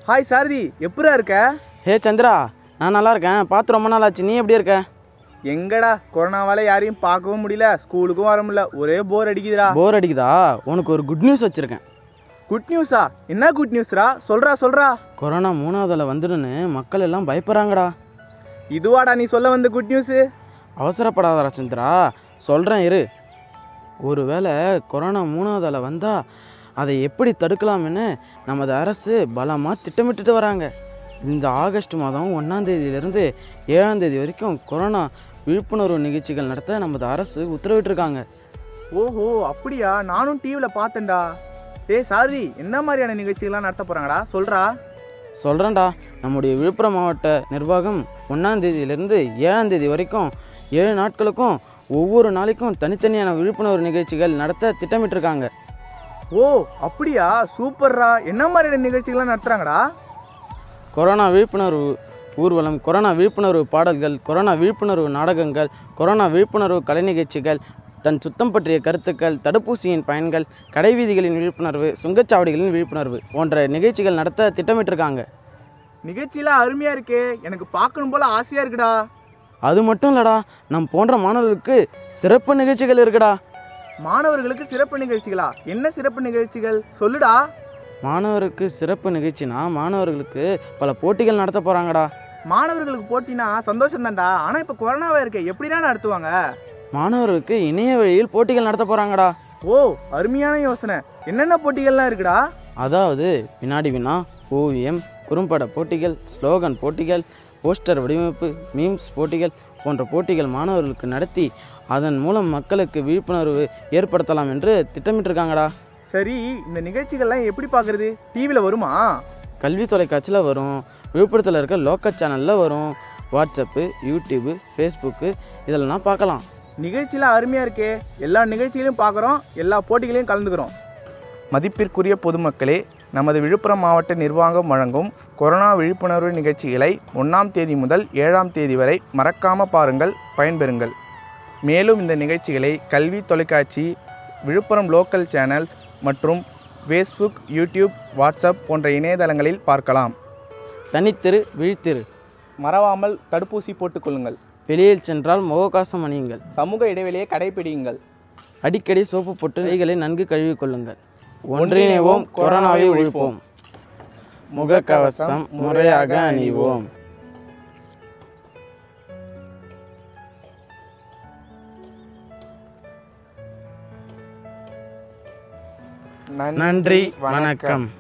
hi சாரதி எப்படிடா இருக்க ஹே சந்திரா நான் நல்லா இருக்கேன் பார்த்து ரொம்ப நாள் ஆச்சு நீ எப்படி இருக்க எங்கடா கொரோனாவால யாரையும் பார்க்கவும் முடியல ஸ்கூலுக்கும் வர முடியல ஒரே போர் அடிக்குதுடா போர் அடிக்குதா உனக்கு ஒரு குட் நியூஸ் வச்சுருக்கேன் குட் நியூஸா என்ன குட் நியூஸ்ரா சொல்றா சொல்றா கொரோனா மூணாவது அலை வந்துடுன்னு மக்கள் எல்லாம் பயப்படுறாங்கடா இதுவாடா நீ சொல்ல வந்த குட் நியூஸ் அவசரப்படாதடா சந்திரா சொல்கிறேன் இரு ஒருவேளை கொரோனா மூணாவது அலை வந்தால் அதை எப்படி தடுக்கலாம்னு நமது அரசு பலமாக திட்டமிட்டுட்டு வராங்க இந்த ஆகஸ்ட் மாதம் ஒன்றாம் தேதியிலிருந்து ஏழாம் தேதி வரைக்கும் கொரோனா விழிப்புணர்வு நிகழ்ச்சிகள் நடத்த நமது அரசு உத்தரவிட்டிருக்காங்க ஓஹோ அப்படியா நானும் டிவியில் பார்த்தேன்டா டேய் சாரதி என்ன மாதிரியான நிகழ்ச்சிகள்லாம் நடத்த போறாங்கடா சொல்றா சொல்கிறேன்டா நம்முடைய விழுப்புரம் மாவட்ட நிர்வாகம் ஒன்றாம் தேதியிலிருந்து ஏழாம் தேதி வரைக்கும் ஏழு நாட்களுக்கும் ஒவ்வொரு நாளைக்கும் தனித்தனியான விழிப்புணர்வு நிகழ்ச்சிகள் நடத்த திட்டமிட்டிருக்காங்க ஓ அப்படியா சூப்பர்ரா என்ன மாதிரியான நிகழ்ச்சிகள்லாம் நடத்துறாங்கடா கொரோனா விழிப்புணர்வு ஊர்வலம் கொரோனா விழிப்புணர்வு பாடல்கள் கொரோனா விழிப்புணர்வு நாடகங்கள் கொரோனா விழிப்புணர்வு கலை நிகழ்ச்சிகள் தன் சுத்தம் பற்றிய கருத்துக்கள் தடுப்பூசியின் பயன்கள் கடைவீதிகளின் விழிப்புணர்வு சுங்கச்சாவடிகளின் விழிப்புணர்வு போன்ற நிகழ்ச்சிகள் நடத்த திட்டமிட்டிருக்காங்க நிகழ்ச்சியெல்லாம் அருமையா இருக்கே எனக்கு பார்க்கணும் போல ஆசையா இருக்குடா அது மட்டும் இல்லடா நம் போன்ற மாணவர்களுக்கு சிறப்பு நிகழ்ச்சிகள் இருக்குடா மாணவர்களுக்கு சிறப்பு நிகழ்ச்சிகளா என்ன சிறப்பு நிகழ்ச்சிகள் சொல்லுடா மாணவருக்கு சிறப்பு நிகழ்ச்சினா மாணவர்களுக்கு பல போட்டிகள் நடத்த போகிறாங்கடா மாணவர்களுக்கு போட்டினா சந்தோஷம் தான்டா ஆனா இப்ப கொரோனாவா இருக்கே எப்படிடா நடத்துவாங்க மாணவர்களுக்கு இணைய வழியில் போட்டிகள் நடத்த போகிறாங்கடா ஓ அருமையான யோசனை என்னென்ன போட்டிகள்லாம் இருக்குடா அதாவது வினாடி வினா ஓவியம் குறும்பட போட்டிகள் ஸ்லோகன் போட்டிகள் போஸ்டர் வடிவமைப்பு மீம்ஸ் போட்டிகள் போன்ற போட்டிகள் மாணவர்களுக்கு நடத்தி அதன் மூலம் மக்களுக்கு விழிப்புணர்வு ஏற்படுத்தலாம் என்று திட்டமிட்டிருக்காங்கடா சரி இந்த நிகழ்ச்சிகள்லாம் எப்படி பார்க்கறது டிவியில் வருமா கல்வி தொலைக்காட்சியில் வரும் விழுப்புரத்தில் இருக்க லோக்கல் சேனலில் வரும் வாட்ஸ்அப்பு யூடியூப்பு ஃபேஸ்புக்கு இதெல்லாம் பார்க்கலாம் நிகழ்ச்சியெல்லாம் அருமையா இருக்கே எல்லா நிகழ்ச்சிகளையும் பார்க்குறோம் எல்லா போட்டிகளையும் கலந்துக்கிறோம் மதிப்பிற்குரிய பொதுமக்களே நமது விழுப்புரம் மாவட்ட நிர்வாகம் வழங்கும் கொரோனா விழிப்புணர்வு நிகழ்ச்சிகளை ஒன்றாம் தேதி முதல் ஏழாம் தேதி வரை மறக்காம பாருங்கள் பயன்பெறுங்கள் மேலும் இந்த நிகழ்ச்சிகளை கல்வி தொலைக்காட்சி விழுப்புரம் லோக்கல் சேனல்ஸ் மற்றும் ஃபேஸ்புக் யூடியூப் வாட்ஸ்அப் போன்ற இணையதளங்களில் பார்க்கலாம் தனித்திரு விழித்திரு மறவாமல் தடுப்பூசி போட்டுக்கொள்ளுங்கள் வெளியில் சென்றால் முகக்கவசம் அணியுங்கள் சமூக இடைவெளியை கடைபிடியுங்கள் அடிக்கடி சோப்பு போட்டு கைகளை நன்கு கழுவிக் கொள்ளுங்கள் ஒன்றிணைவோம் கொரோனாவை ஒழிப்போம் முகக்கவசம் முறையாக அணிவோம் நன்றி வணக்கம்